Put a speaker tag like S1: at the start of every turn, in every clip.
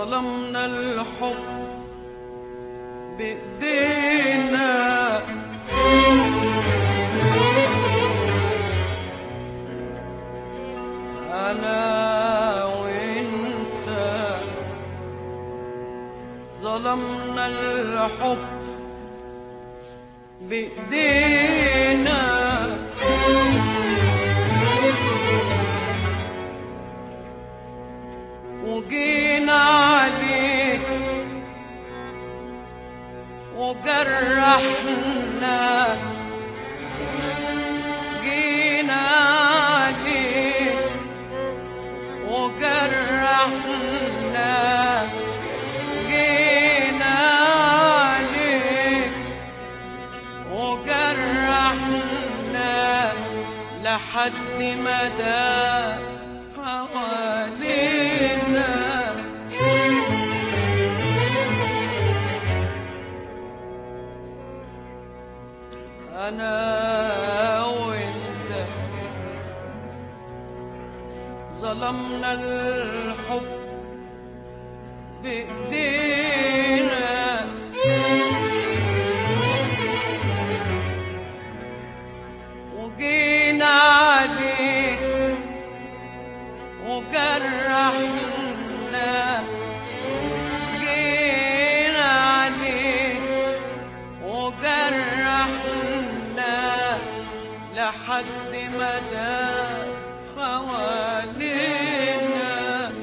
S1: ظلمنا الحب بإيدينا أنا وإنت ظلمنا الحب بإيدينا وجينا عليك وجرحنا جينا عليك وجرحنا جينا عليك وجرحنا لحد ما دام حوالينا أنا وأنت ظلمنا الحب بإيدينا وجينا عليك وجرحنا جينا عليك وجرحنا لحد ما دام حوالينا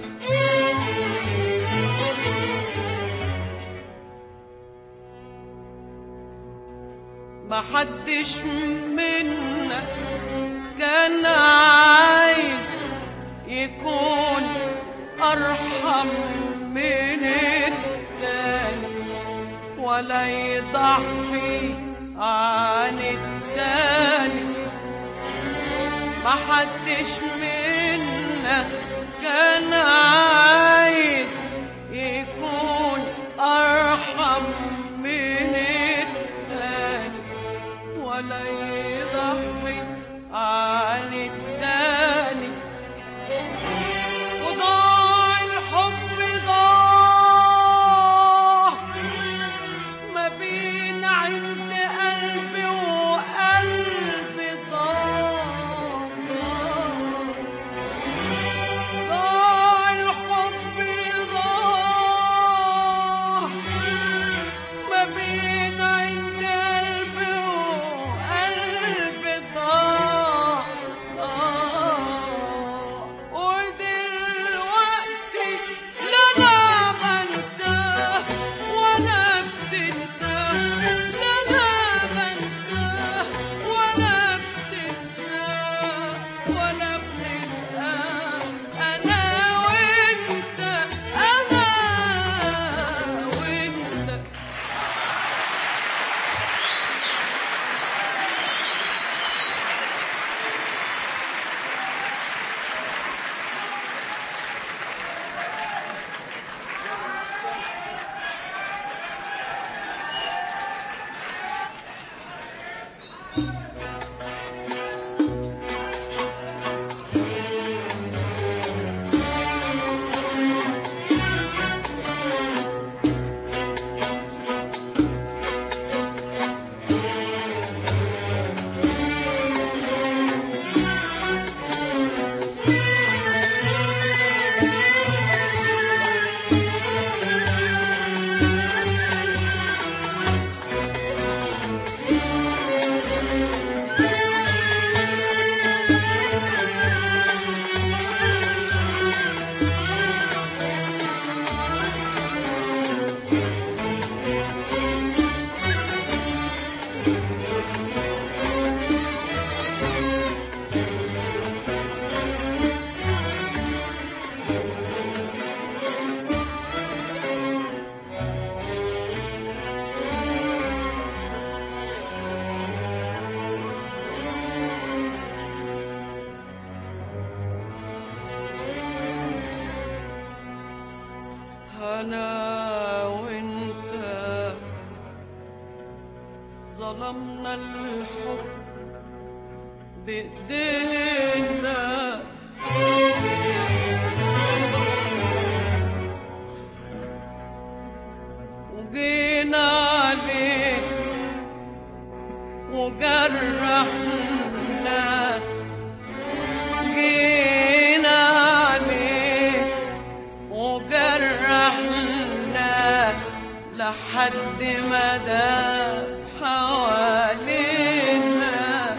S1: محدش منا كان عايز يكون أرحم من التاني ولا يضحي عن التاني محدش منا كان عايز يكون أرحم من التاني ولا يضحي عن التاني وضاع الحب ضاع ما بين عند قلبي وقلبي ضاع ضاع الحب ضاع ما بين عند قلبي وقلبي ضاع ودلوقتي لا انا بنساه ولا بتنساه لا انا بنساه ولا بتنساه ولا بنلقاه انا وانت انا وانت أنا وأنت ظلمنا الحب بإيدينا جينا عليك وجرحنا جينا عليك وجرحنا لحد ما داب حوالينا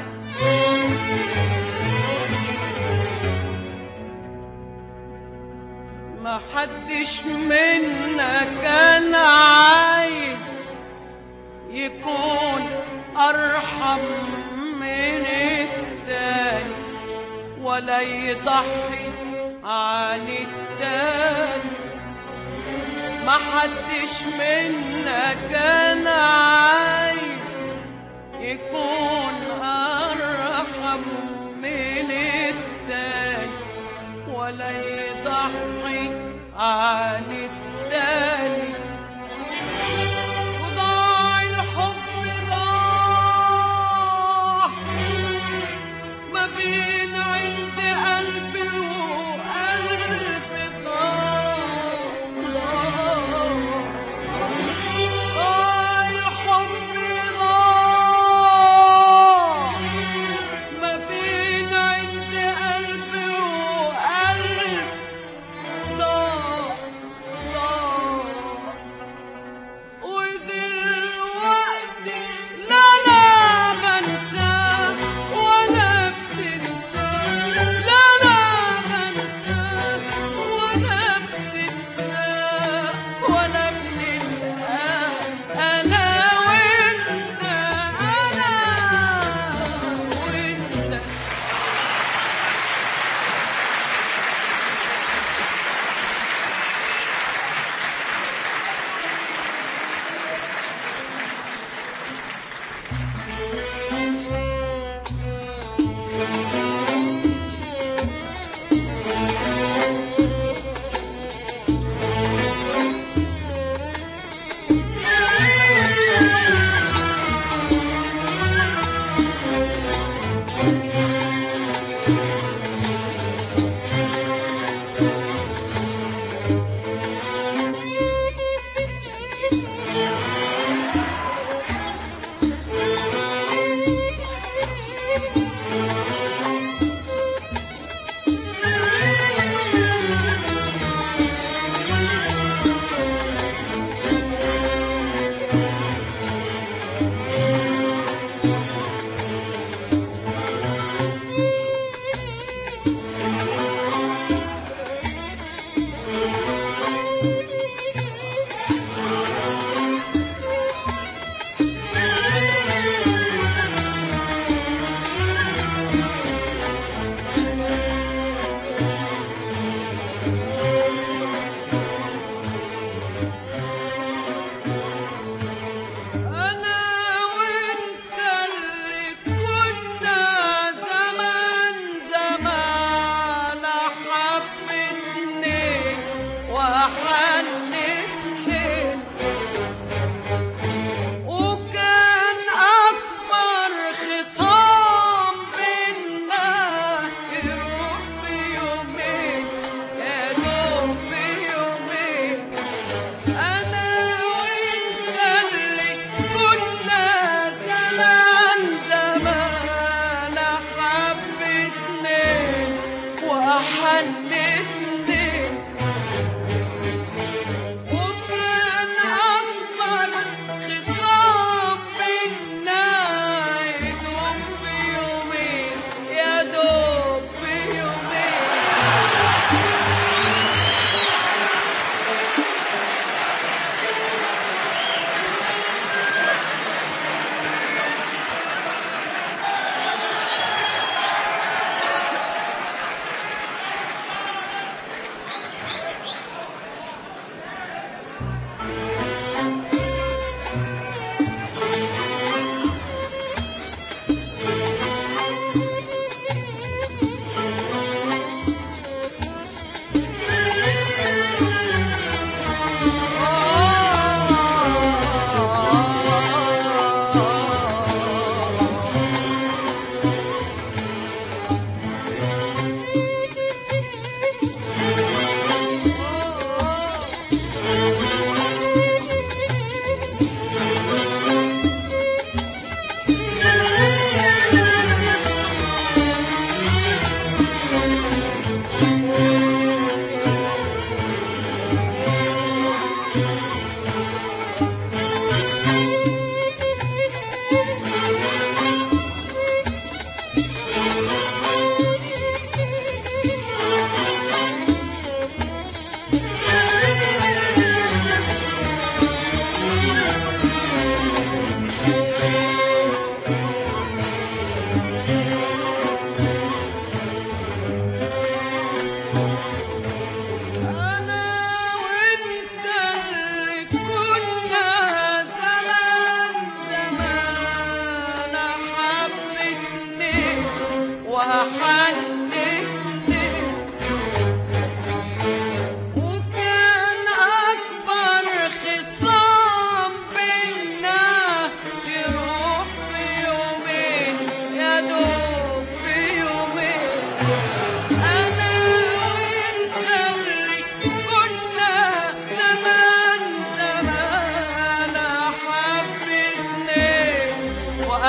S1: ما حدش منا كان عايز يكون أرحم من التاني ولا يضحي عن التاني ما حدش منا كان عايز يكون أرحم من التاني ولا يضحي عن التاني وضاع الحب ضاع ما بين عند قلبي وقلبي ضاع ضاع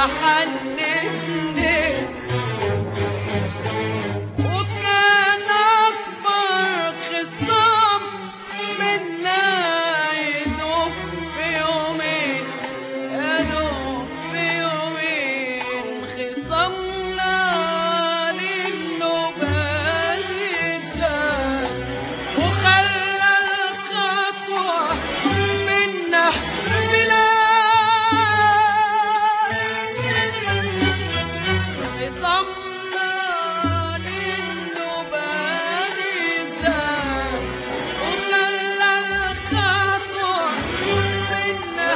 S1: حنني وكان أكبر خصام منا يدوب بيومين يدوب بيومين خصمنا للنوبة لسان وخلى الخطوة منا بلاد صمنا للنوبة لسان وخلى الخطوة منا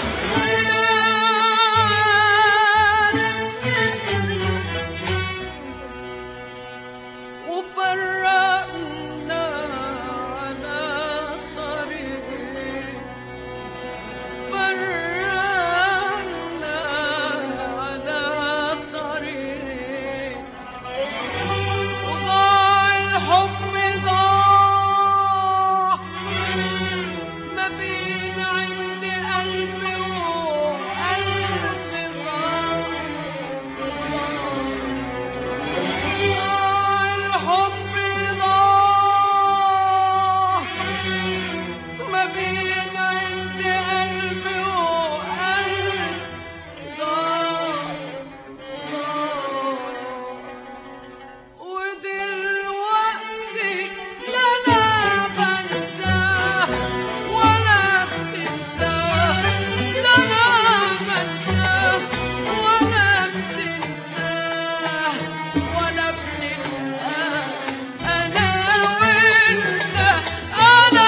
S1: بلاد وفرقنا على طريق فرقنا على طريق وضاع الحب ضاع ما بين عند قلبي وقلبي ضاع الحب ضاع ما بين عند قلبي وقلبي ضاع ودلوقتي لا انا بنساه ولا بتنساه لا انا بنساه ولا بتنساه ولا بنلقاه انا وانت انا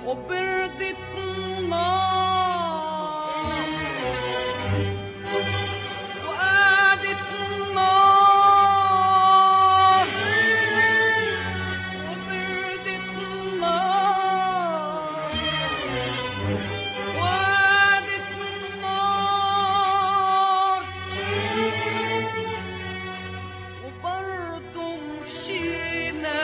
S1: وبردت النار وقعدت النار وبردت النار وقعدت النار وبرضه مشينا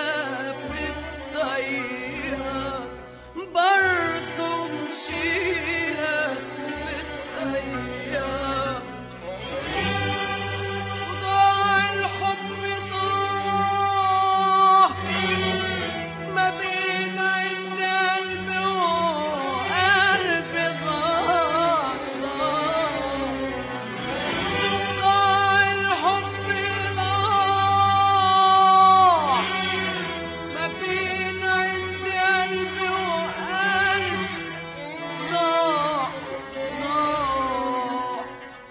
S1: بالطيارة برضه مشينا بالطيارة وضاع الحب ضاع ما بين عند قلبي وقلبي ضاع ضاع ضاع الحب ضاع ما بين عند قلبي وقلبي ضاع ضاع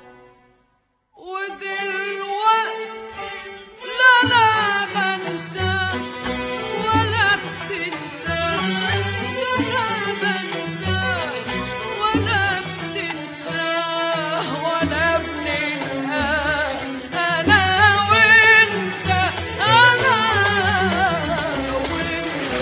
S1: ودلوقتي لا لا بنساه ولا بتنساه ولا بنساه ولا بتنساه ولا بنلقاه أنا وأنت أنا وأنت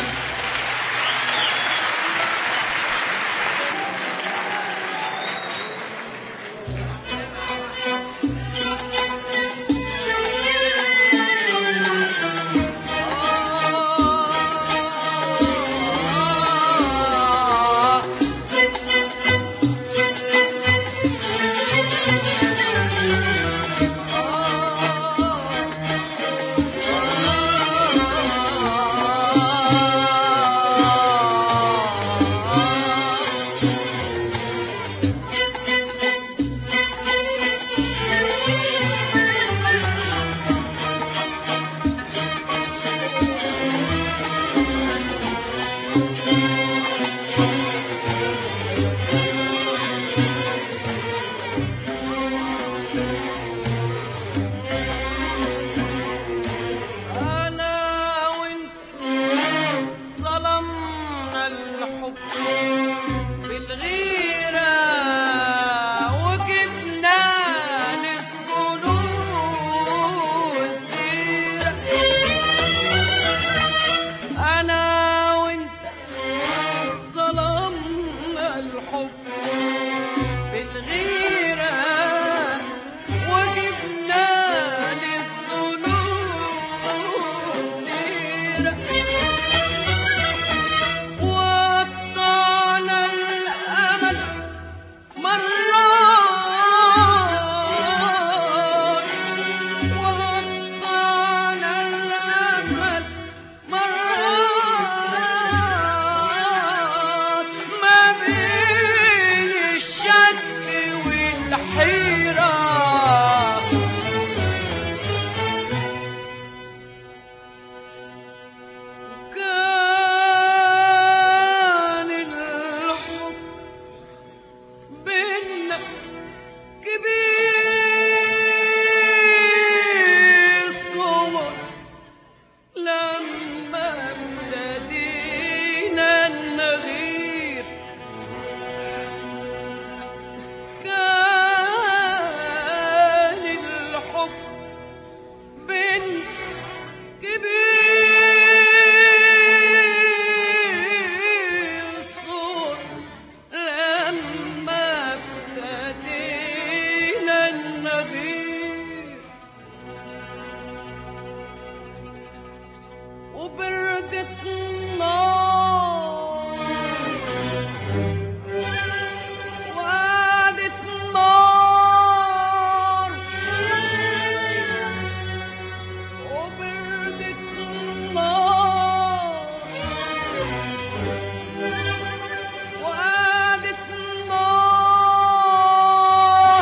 S1: أنا وأنت ظلمنا الحب بالغيرة وجبنا للظنون سيرة أنا وأنت ظلمنا الحب بالغيرة وجبنا للظنون سيرة وقطعنا الأمل مرات وقطعنا الأمل مرات ما بين الشك والحيرة كان الحب بينا كبير صور لما ابتدينا نغير كان الحب بين كبير صوت لما ابتدينا النغير وبردت النار وقعدت النار وبردت النار وقعدت النار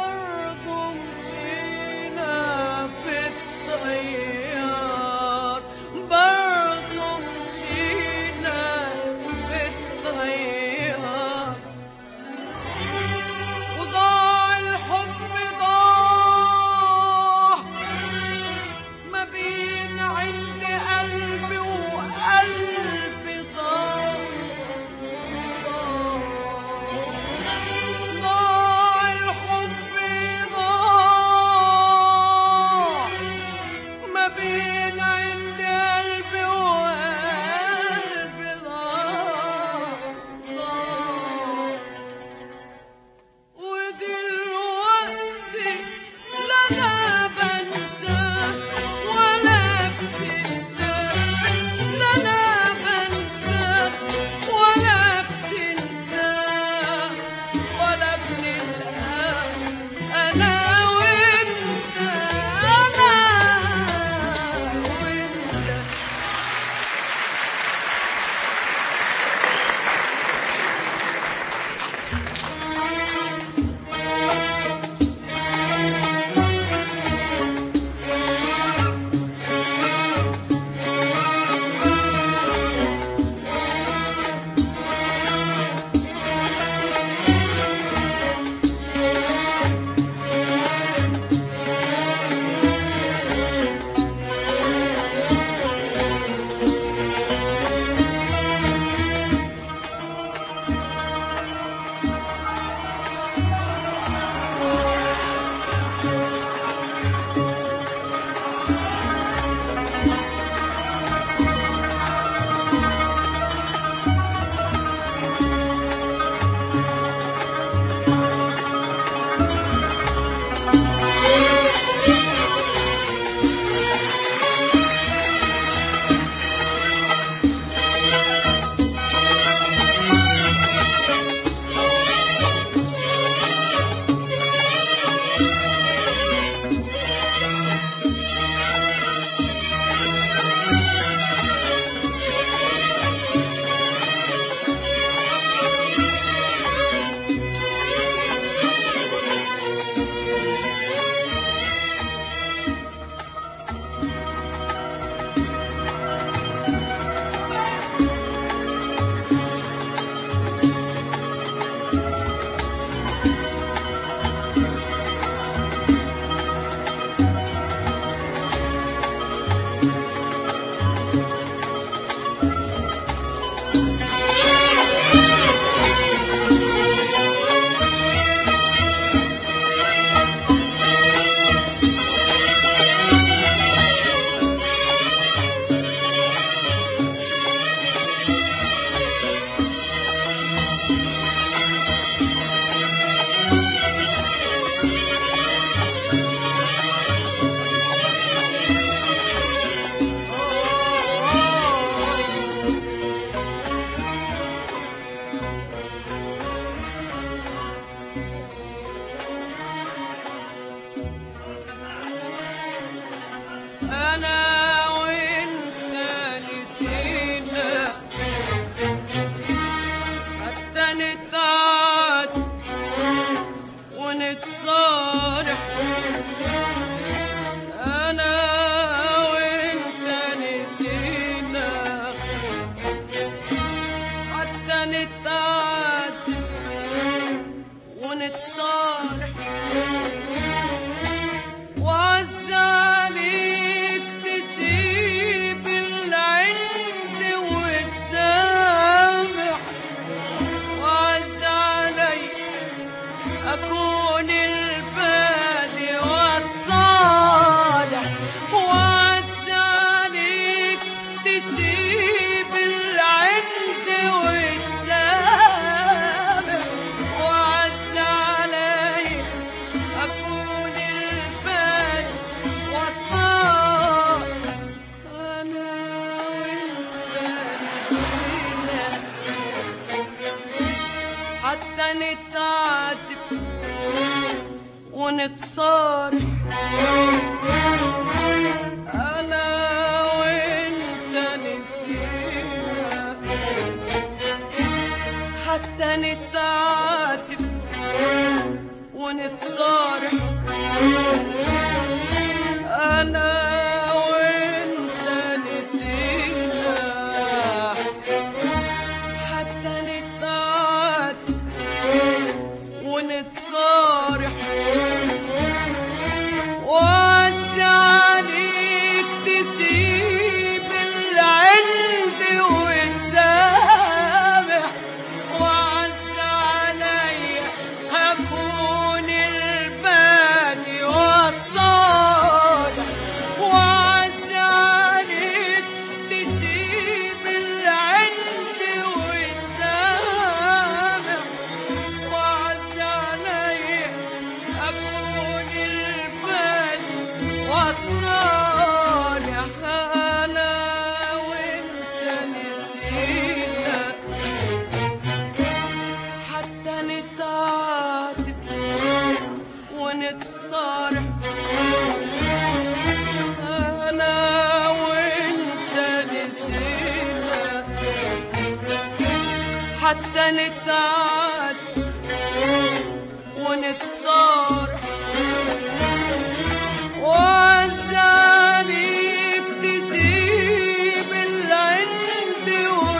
S1: وبرضه مشينا في الطيار أنا وأنت نسينا حتى نتعاتب ونتصارح أنا وأنت نسينا حتى نتعاتب ونتصارح وعز عليك تسيب العند وتسامح وعز عليك أكون البادي واتصالح وعز عليك تسيب العند وتسامح وعز عليك أكون البادي واتصالح أنا وأنت نسينا حتى نتعاتب ونتصارح أنا وأنت نسينا حتى نتعاتب ونتصارح أنا وأنت نسينا حتى نتعاتب ونتصارح وعز عليك تسيب العند وتسامح وعز علي هكون البادي واتصالح وعز عليك تسيب العند وتسامح وعز علي أكون البادي واتصالح أنا وأنت نسينا حتى نتعاتب ونتصارح أنا وأنت نسينا حتى نتعاتب ونتصارح وعز عليك تسيب العند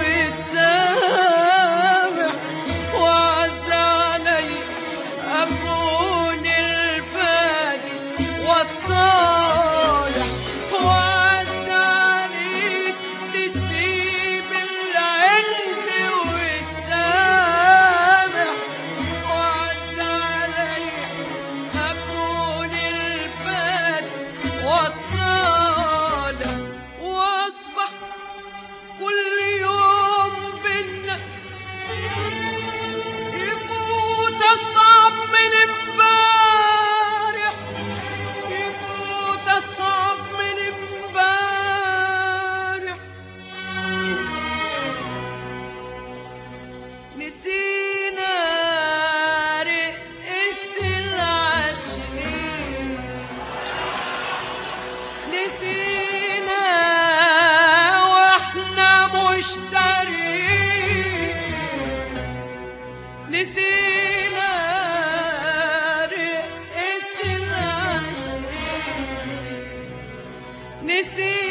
S1: وتسامح وعز علي أكون البادي واتصالح وعز عليك تسيب العند وتسامح وعز علي أكون البادي واتصالح وأصبح كل يوم بينا يفوت الصعب من امبارح يفوت الصعب من امبارح نسينا رقة العاشقين نسينا واحنا مشترين نسينا رقة العاشقين نسينا